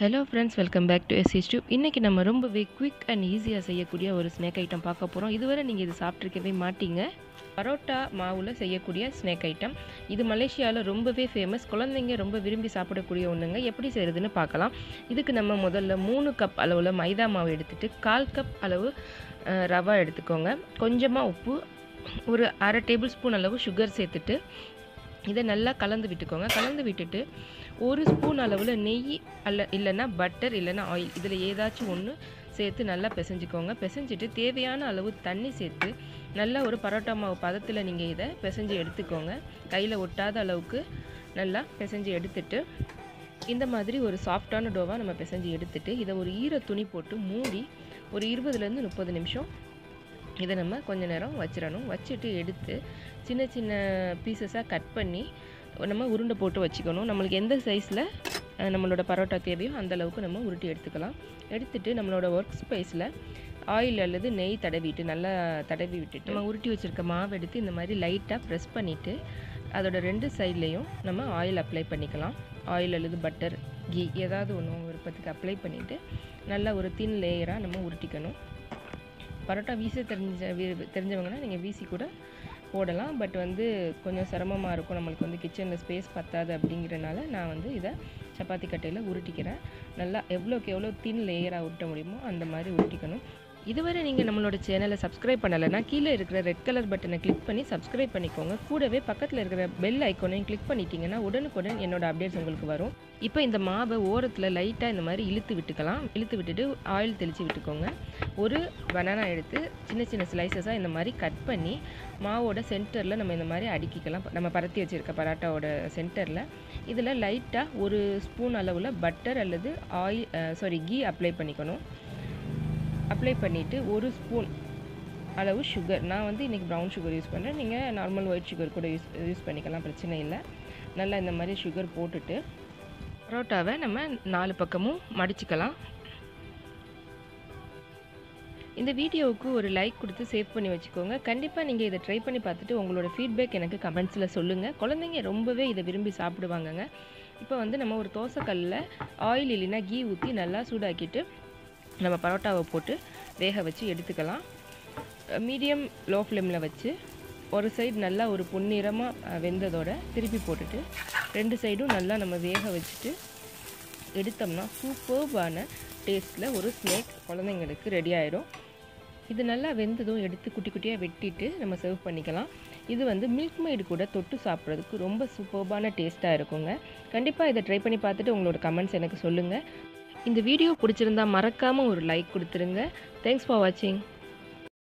hello friends welcome back to S H tube இன்றைக்கி நம்ம ரொம்பவே குவிக் அண்ட் ஈஸியாக செய்யக்கூடிய ஒரு ஸ்நாக் ஐட்டம் பார்க்க போகிறோம் இதுவரை நீங்கள் இது சாப்பிட்ருக்கவே மாட்டீங்க பரோட்டா மாவில் செய்யக்கூடிய ஸ்நாக் ஐட்டம் இது மலேசியாவில் ரொம்பவே ஃபேமஸ் குழந்தைங்க ரொம்ப விரும்பி சாப்பிடக்கூடிய ஒன்றுங்க எப்படி செய்கிறதுன்னு பார்க்கலாம் இதுக்கு நம்ம முதல்ல மூணு கப் அளவில் மைதா மாவு எடுத்துகிட்டு கால் கப் அளவு அஹ், ரவா எடுத்துக்கோங்க கொஞ்சமாக உப்பு ஒரு அரை டேபிள் ஸ்பூன் அளவு சுகர் சேர்த்துட்டு இதை நல்லா கலந்து விட்டுக்கோங்க கலந்து விட்டுட்டு ஒரு ஸ்பூன் அளவில் நெய் அல்ல இல்லைன்னா பட்டர் இல்லைன்னா ஆயில் இதில் ஏதாச்சும் ஒன்று சேர்த்து நல்லா பிசைஞ்சுக்கோங்க பிசைஞ்சிட்டு தேவையான அளவு தண்ணி சேர்த்து நல்லா ஒரு பரோட்டா மாவு பதத்தில் நீங்கள் இதை பிசைஞ்சு எடுத்துக்கோங்க கையில் ஒட்டாத அளவுக்கு நல்லா பிசைஞ்சு எடுத்துட்டு இந்த மாதிரி ஒரு சாஃப்டான டோவாக நம்ம பிசைஞ்சு எடுத்துட்டு இதை ஒரு ஈர துணி போட்டு மூடி ஒரு இருபதுலேருந்து முப்பது நிமிஷம் இதை நம்ம கொஞ்ச நேரம் வச்சிடணும் வச்சுட்டு எடுத்து சின்ன சின்ன பீசஸாக கட் பண்ணி நம்ம உருண்டை போட்டு வச்சுக்கணும் நம்மளுக்கு எந்த சைஸில் நம்மளோட பரோட்டா தேவையோ அந்த அளவுக்கு நம்ம உருட்டி எடுத்துக்கலாம் எடுத்துட்டு நம்மளோட ஒர்க் ஸ்பேஸில் ஆயில் அல்லது நெய் தடவிட்டு நல்லா தடவி விட்டுட்டு நம்ம உருட்டி வச்சுருக்க மாவு எடுத்து இந்த மாதிரி லைட்டாக ப்ரெஸ் பண்ணிவிட்டு அதோட ரெண்டு சைட்லேயும் நம்ம ஆயில் அப்ளை பண்ணிக்கலாம் ஆயில் அல்லது பட்டர் கீ ஏதாவது ஒன்று உங்கள் விருப்பத்துக்கு அப்ளை பண்ணிவிட்டு நல்லா ஒரு தின் லேயராக நம்ம உருட்டிக்கணும் பரோட்டா வீச தெரிஞ்ச வி- தெரிஞ்சவங்கன்னா நீங்கள் வீசி கூட போடலாம் பட் வந்து கொஞ்சம் சிரமமாக இருக்கும் நம்மளுக்கு வந்து கிச்சனில் ஸ்பேஸ் பத்தாது அப்படிங்கிறனால நான் வந்து இதை சப்பாத்தி கட்டையில் உருட்டிக்கிறேன் நல்லா எவ்வளோக்கு எவ்வளோ தின் லேயராக உருட்ட முடியுமோ அந்த மாதிரி உருட்டிக்கணும் இதுவரை நீங்கள் நம்மளோட சேனலை சப்ஸ்கிரைப் பண்ணலைன்னா கீழே இருக்கிற ரெட் கலர் பட்டனை கிளிக் பண்ணி சப்ஸ்கிரைப் பண்ணிக்கோங்க கூடவே பக்கத்தில் இருக்கிற பெல் ஐக்கானையும் கிளிக் பண்ணிட்டீங்கன்னா உடனுக்குடன் என்னோட அப்டேட்ஸ் உங்களுக்கு வரும் இப்போ இந்த மாவை ஓரத்தில் லைட்டாக இந்த மாதிரி இழுத்து விட்டுக்கலாம் இழுத்து விட்டுட்டு ஆயில் தெளித்து விட்டுக்கோங்க ஒரு பனானா எடுத்து சின்ன சின்ன ஸ்லைசஸாக இந்த மாதிரி கட் பண்ணி மாவோட சென்டரில் நம்ம இந்த மாதிரி அடுக்கிக்கலாம் நம்ம பரத்தி வச்சுருக்க பரோட்டாவோட சென்டரில் இதில் லைட்டாக ஒரு ஸ்பூன் அளவில் பட்டர் அல்லது ஆயில் சாரி கீ அப்ளை பண்ணிக்கணும் அப்ளை பண்ணிவிட்டு ஒரு ஸ்பூன் அளவு சுகர் நான் வந்து இன்றைக்கி ப்ரௌன் சுகர் யூஸ் பண்ணுறேன் நீங்கள் நார்மல் ஒயிட் சுகர் கூட யூஸ் யூஸ் பண்ணிக்கலாம் பிரச்சனை இல்லை நல்லா இந்த மாதிரி சுகர் போட்டுட்டு பரோட்டாவை நம்ம நாலு பக்கமும் மடிச்சுக்கலாம் இந்த வீடியோவுக்கு ஒரு லைக் கொடுத்து சேவ் பண்ணி வச்சுக்கோங்க கண்டிப்பாக நீங்கள் இதை ட்ரை பண்ணி பார்த்துட்டு உங்களோட ஃபீட்பேக் எனக்கு கமெண்ட்ஸில் சொல்லுங்கள் குழந்தைங்க ரொம்பவே இதை விரும்பி சாப்பிடுவாங்கங்க இப்போ வந்து நம்ம ஒரு தோசைக்கல்லில் ஆயில் இல்லைன்னா கீ ஊற்றி நல்லா சூடாக்கிட்டு நம்ம பரோட்டாவை போட்டு வேக வச்சு எடுத்துக்கலாம் மீடியம் லோ ஃப்ளேமில் வச்சு ஒரு சைடு நல்லா ஒரு பொன்னிறமாக வெந்ததோட திருப்பி போட்டுட்டு ரெண்டு சைடும் நல்லா நம்ம வேக வச்சுட்டு எடுத்தோம்னா சூப்பர்பான டேஸ்ட்டில் ஒரு ஸ்நேக் குழந்தைங்களுக்கு ரெடி ஆயிடும் இது நல்லா வெந்ததும் எடுத்து குட்டி குட்டியாக வெட்டிட்டு நம்ம சர்வ் பண்ணிக்கலாம் இது வந்து மில்க் மைடு கூட தொட்டு சாப்பிட்றதுக்கு ரொம்ப சூப்பர்பான டேஸ்ட்டாக இருக்குங்க கண்டிப்பாக இதை ட்ரை பண்ணி பார்த்துட்டு உங்களோட கமெண்ட்ஸ் எனக்கு சொல்லுங்கள் இந்த வீடியோ பிடிச்சிருந்தா மறக்காமல் ஒரு லைக் கொடுத்துருங்க தேங்க்ஸ் ஃபார் வாட்சிங்